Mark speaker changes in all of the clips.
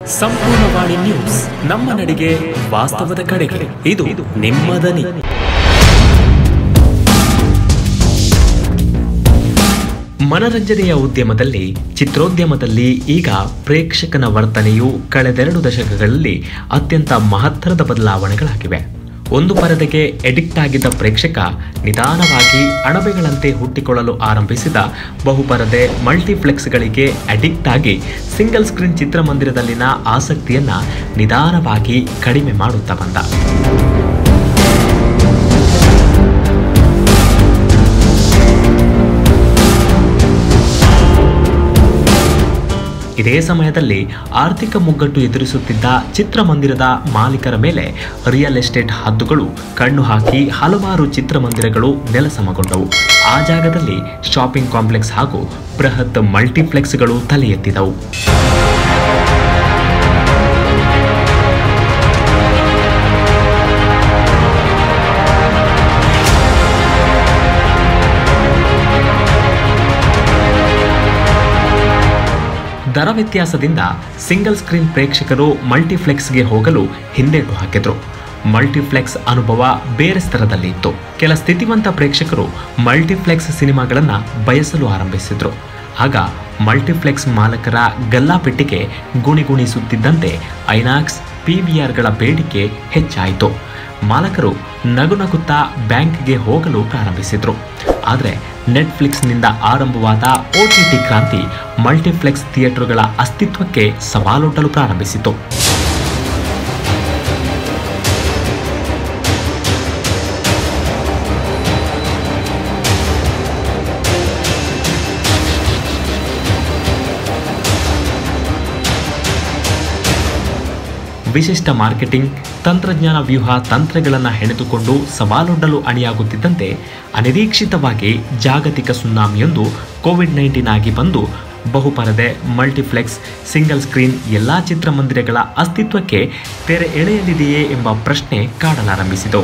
Speaker 1: Sampoorna Vani news ನಮ್ಮ ನಡಿಗೆ ವಾಸ್ತವದ ಕಡೆಗೆ ಇದು ನಿಮ್ಮ ದನಿ ಮನರಂಜನೆಯ ಉದ್ಯಮದಲ್ಲಿ ಚಿತ್ರೋದ್ಯಮದಲ್ಲಿ ಈಗ ಪ್ರೇಕ್ಷಕನ ವರ್ತನೆಯು ಕಳೆದೆರಡು ದಶಕಗಳಲ್ಲಿ ಅತ್ಯಂತ ಮಹತ್ತರದ ಬದಲಾವಣೆಗಳಾಗಿವೆ ಒಂದು ಪರದೆಗೆ ಎಡಿಕ್ಟ್ ಆಗಿದ್ದ ಪ್ರೇಕ್ಷಕ ನಿಧಾನವಾಗಿ ಅಣಬೆಗಳಂತೆ ಹುಟ್ಟಿಕೊಳ್ಳಲು ಆರಂಭಿಸಿದ ಬಹುಪರದೆ ಮಲ್ಟಿಪ್ಲೆಕ್ಸ್ಗಳಿಗೆ ಅಡಿಕ್ಟ್ ಆಗಿ ಸಿಂಗಲ್ ಸ್ಕ್ರೀನ್ ಚಿತ್ರಮಂದಿರದಲ್ಲಿನ ಆಸಕ್ತಿಯನ್ನ ನಿಧಾನವಾಗಿ ಕಡಿಮೆ ಮಾಡುತ್ತಾ ಬಂದ ಇದೇ ಸಮಯದಲ್ಲಿ ಆರ್ಥಿಕ ಮುಗ್ಗಟ್ಟು ಎದುರಿಸುತ್ತಿದ್ದ ಚಿತ್ರಮಂದಿರದ ಮಾಲೀಕರ ಮೇಲೆ ರಿಯಲ್ ಎಸ್ಟೇಟ್ ಹದ್ದುಗಳು ಕಣ್ಣು ಹಾಕಿ ಹಲವಾರು ಚಿತ್ರಮಂದಿರಗಳು ನೆಲಸಮಗೊಂಡವು ಆ ಜಾಗದಲ್ಲಿ ಶಾಪಿಂಗ್ ಕಾಂಪ್ಲೆಕ್ಸ್ ಹಾಗೂ ಬೃಹತ್ ಮಲ್ಟಿಪ್ಲೆಕ್ಸ್ಗಳು ತಲೆ ಎತ್ತಿದವು ದರ ವ್ಯತ್ಯಾಸದಿಂದ ಸಿಂಗಲ್ ಸ್ಕ್ರೀನ್ ಪ್ರೇಕ್ಷಕರು ಮಲ್ಟಿಪ್ಲೆಕ್ಸ್ಗೆ ಹೋಗಲು ಹಿಂದೇಟು ಹಾಕಿದ್ರು ಮಲ್ಟಿಪ್ಲೆಕ್ಸ್ ಅನುಭವ ಬೇರೆ ಸ್ತರದಲ್ಲಿ ಇತ್ತು ಕೆಲ ಸ್ಥಿತಿವಂತ ಪ್ರೇಕ್ಷಕರು ಮಲ್ಟಿಪ್ಲೆಕ್ಸ್ ಸಿನಿಮಾಗಳನ್ನು ಬಯಸಲು ಆರಂಭಿಸಿದ್ರು ಆಗ ಮಲ್ಟಿಪ್ಲೆಕ್ಸ್ ಮಾಲಕರ ಗಲ್ಲಾಪೆಟ್ಟಿಗೆ ಗುಣಿಗುಣಿಸುತ್ತಿದ್ದಂತೆ ಐನಾಕ್ಸ್ ಪಿವಿಆರ್ಗಳ ಬೇಡಿಕೆ ಹೆಚ್ಚಾಯಿತು ಮಾಲಕರು ನಗು ನಗುತ್ತಾ ಬ್ಯಾಂಕ್ಗೆ ಹೋಗಲು ಪ್ರಾರಂಭಿಸಿದ್ರು ಆದರೆ ನೆಟ್ಫ್ಲಿಕ್ಸ್ನಿಂದ ಆರಂಭವಾದ ಒ ಟಿ ಟಿ ಕ್ರಾಂತಿ ಮಲ್ಟಿಪ್ಲೆಕ್ಸ್ ಥಿಯೇಟರ್ಗಳ ಅಸ್ತಿತ್ವಕ್ಕೆ ಸವಾಲೊಡ್ಡಲು ಪ್ರಾರಂಭಿಸಿತು ವಿಶಿಷ್ಟ ಮಾರ್ಕೆಟಿಂಗ್ ತಂತ್ರಜ್ಞಾನ ವ್ಯೂಹ ತಂತ್ರಗಳನ್ನು ಹೆಣೆದುಕೊಂಡು ಸವಾಲೊಡ್ಡಲು ಅಣಿಯಾಗುತ್ತಿದ್ದಂತೆ ಅನಿರೀಕ್ಷಿತವಾಗಿ ಜಾಗತಿಕ ಸುನಾಮಿಯೊಂದು ಕೋವಿಡ್ ನೈನ್ಟೀನ್ ಆಗಿ ಬಂದು ಬಹುಪರದೆ ಮಲ್ಟಿಪ್ಲೆಕ್ಸ್ ಸಿಂಗಲ್ ಸ್ಕ್ರೀನ್ ಎಲ್ಲ ಚಿತ್ರಮಂದಿರಗಳ ಅಸ್ತಿತ್ವಕ್ಕೆ ತೆರೆ ಎಳೆಯಲಿದೆಯೇ ಎಂಬ ಪ್ರಶ್ನೆ ಕಾಡಲಾರಂಭಿಸಿತು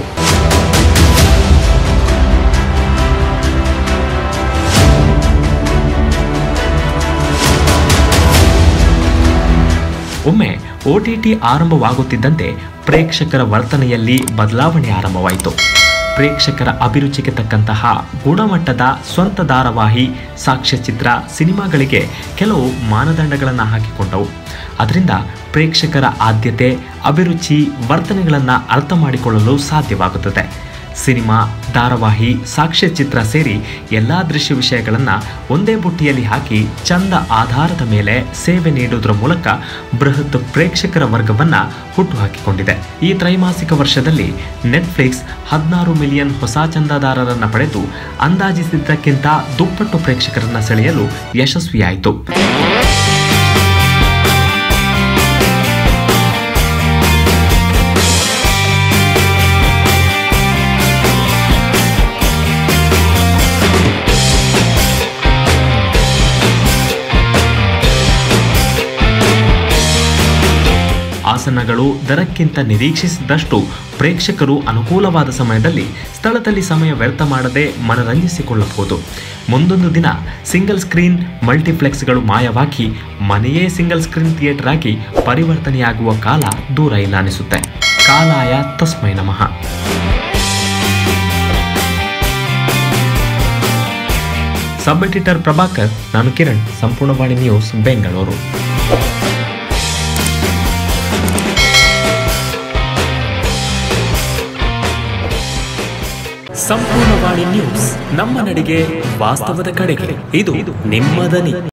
Speaker 1: ಒಮ್ಮೆ ಒ ಟಿ ಟಿ ಆರಂಭವಾಗುತ್ತಿದ್ದಂತೆ ಪ್ರೇಕ್ಷಕರ ವರ್ತನೆಯಲ್ಲಿ ಬದಲಾವಣೆ ಆರಂಭವಾಯಿತು ಪ್ರೇಕ್ಷಕರ ಅಭಿರುಚಿಗೆ ತಕ್ಕಂತಹ ಗುಣಮಟ್ಟದ ಸ್ವಂತ ಧಾರಾವಾಹಿ ಸಾಕ್ಷ್ಯಚಿತ್ರ ಸಿನಿಮಾಗಳಿಗೆ ಕೆಲವು ಮಾನದಂಡಗಳನ್ನು ಹಾಕಿಕೊಂಡವು ಅದರಿಂದ ಪ್ರೇಕ್ಷಕರ ಆದ್ಯತೆ ಅಭಿರುಚಿ ವರ್ತನೆಗಳನ್ನು ಅರ್ಥ ಮಾಡಿಕೊಳ್ಳಲು ಸಾಧ್ಯವಾಗುತ್ತದೆ ಸಿನಿಮಾ ಧಾರಾವಾಹಿ ಸಾಕ್ಷ್ಯಚಿತ್ರ ಸೇರಿ ಎಲ್ಲ ದೃಶ್ಯ ವಿಷಯಗಳನ್ನು ಒಂದೇ ಬುಟ್ಟಿಯಲ್ಲಿ ಹಾಕಿ ಚಂದ ಆಧಾರದ ಮೇಲೆ ಸೇವೆ ನೀಡುವುದರ ಮೂಲಕ ಬೃಹತ್ ಪ್ರೇಕ್ಷಕರ ವರ್ಗವನ್ನು ಹುಟ್ಟುಹಾಕಿಕೊಂಡಿದೆ ಈ ತ್ರೈಮಾಸಿಕ ವರ್ಷದಲ್ಲಿ ನೆಟ್ಫ್ಲಿಕ್ಸ್ ಹದಿನಾರು ಮಿಲಿಯನ್ ಹೊಸ ಚಂದಾದಾರರನ್ನು ಪಡೆದು ಅಂದಾಜಿಸಿದ್ದಕ್ಕಿಂತ ದುಪ್ಪಟ್ಟು ಪ್ರೇಕ್ಷಕರನ್ನು ಸೆಳೆಯಲು ಯಶಸ್ವಿಯಾಯಿತು ಆಸನಗಳು ದರಕ್ಕಿಂತ ನಿರೀಕ್ಷಿಸಿದಷ್ಟು ಪ್ರೇಕ್ಷಕರು ಅನುಕೂಲವಾದ ಸಮಯದಲ್ಲಿ ಸ್ಥಳದಲ್ಲಿ ಸಮಯ ವ್ಯರ್ಥ ಮಾಡದೆ ಮನರಂಜಿಸಿಕೊಳ್ಳಬಹುದು ಮುಂದೊಂದು ದಿನ ಸಿಂಗಲ್ ಸ್ಕ್ರೀನ್ ಮಲ್ಟಿಪ್ಲೆಕ್ಸ್ಗಳು ಮಾಯವಾಗಿ ಮನೆಯೇ ಸಿಂಗಲ್ ಸ್ಕ್ರೀನ್ ಥಿಯೇಟರ್ ಆಗಿ ಪರಿವರ್ತನೆಯಾಗುವ ಕಾಲ ದೂರ ಇಲ್ಲ ಅನಿಸುತ್ತೆ ಕಾಲಾಯ ತಸ್ಮೈ ನಮಃ ಸಬ್ ಎಡಿಟರ್ ಪ್ರಭಾಕರ್ ನಾನು ಕಿರಣ್ ಸಂಪೂರ್ಣವಾಣಿ ನ್ಯೂಸ್ ಬೆಂಗಳೂರು ಸಂಪೂರ್ಣವಾಣಿ ನ್ಯೂಸ್ ನಮ್ಮ ನಡಿಗೆ ವಾಸ್ತವದ ಕಡೆಗೆ ಇದು ನಿಮ್ಮ ದನಿ